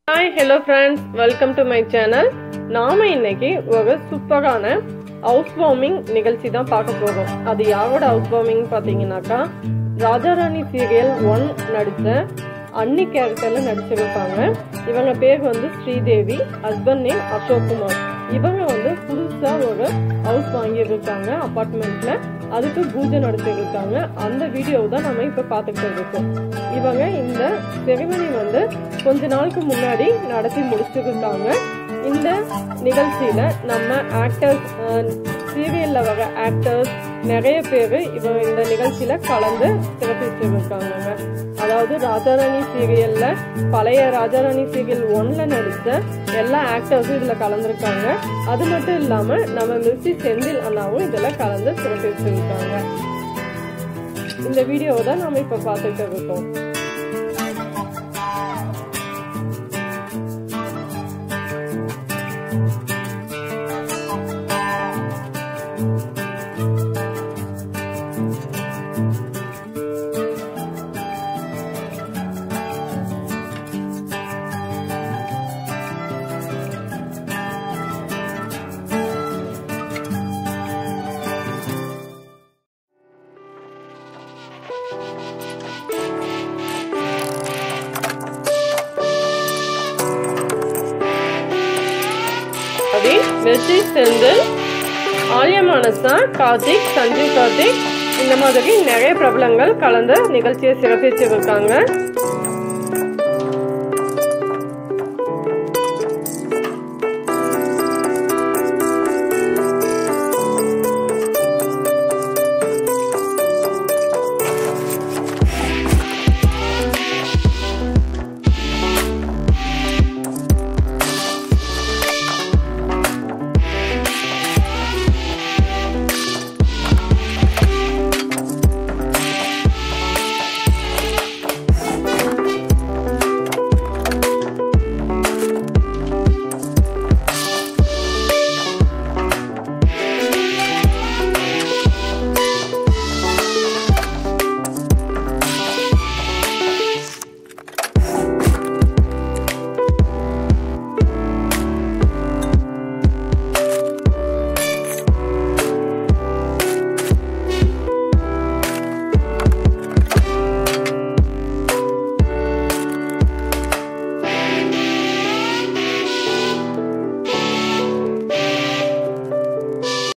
hi hello friends welcome to my channel நாம இன்னைக்கு ஒரு சூப்பரான ஹவுஸ் வார்மிங் நிகழ்ச்சி தான் பார்க்க போறோம் அது யாரோட ஹவுஸ் வார்மிங் பார்த்தீங்கன்னாக்கா ராஜாராணி சீரியல் ஒன் நடித்த அன்னி கேரக்டர்ல நடிச்சிருப்பாங்க இவங்க பேர் வந்து ஸ்ரீதேவி ஹஸ்பண்ட் நேம் அசோக் குமார் இவங்க வந்து புதுசா ஒரு ஹவுஸ் வாங்கியிருக்காங்க அபார்ட்மெண்ட்ல அதுக்கு பூஜை நடத்திருக்காங்க அந்த வீடியோ தான் நம்ம இப்ப பார்த்துக்கிட்டு இருக்கோம் இவங்க இந்த செரிமனி வந்து கொஞ்ச நாளுக்கு முன்னாடி நடத்தி முடிச்சிருக்காங்க இந்த நிகழ்ச்சியில நம்ம ஆக்டர்ஸ் சீரியல்ல வர ஆக்டர்ஸ் நிறைய பேர் இவங்க இந்த நிகழ்ச்சியில கலந்து சிறப்பிச்சிருக்காங்க அதாவது ராஜாராணி சீரியல்ல பழைய ராஜாராணி சீரியல் ஒன்ல நடித்த எல்லா ஆக்டர்ஸும் இதுல கலந்துருக்காங்க அது மட்டும் இல்லாம நம்ம மிர்சி செந்தில் அண்ணாவும் இதுல கலந்து சிறப்பிச்சிருக்காங்க இந்த வீடியோவை தான் நாம இப்ப பார்த்துட்டு இருக்கோம் அது வெற்றி செந்தில் ஆலியா மானசா கார்த்திக் சஞ்சீவ் கார்த்திக் இந்த மாதிரி நிறைய பிரபலங்கள் கலந்து நிகழ்ச்சியை சிறப்பிச்சிருக்காங்க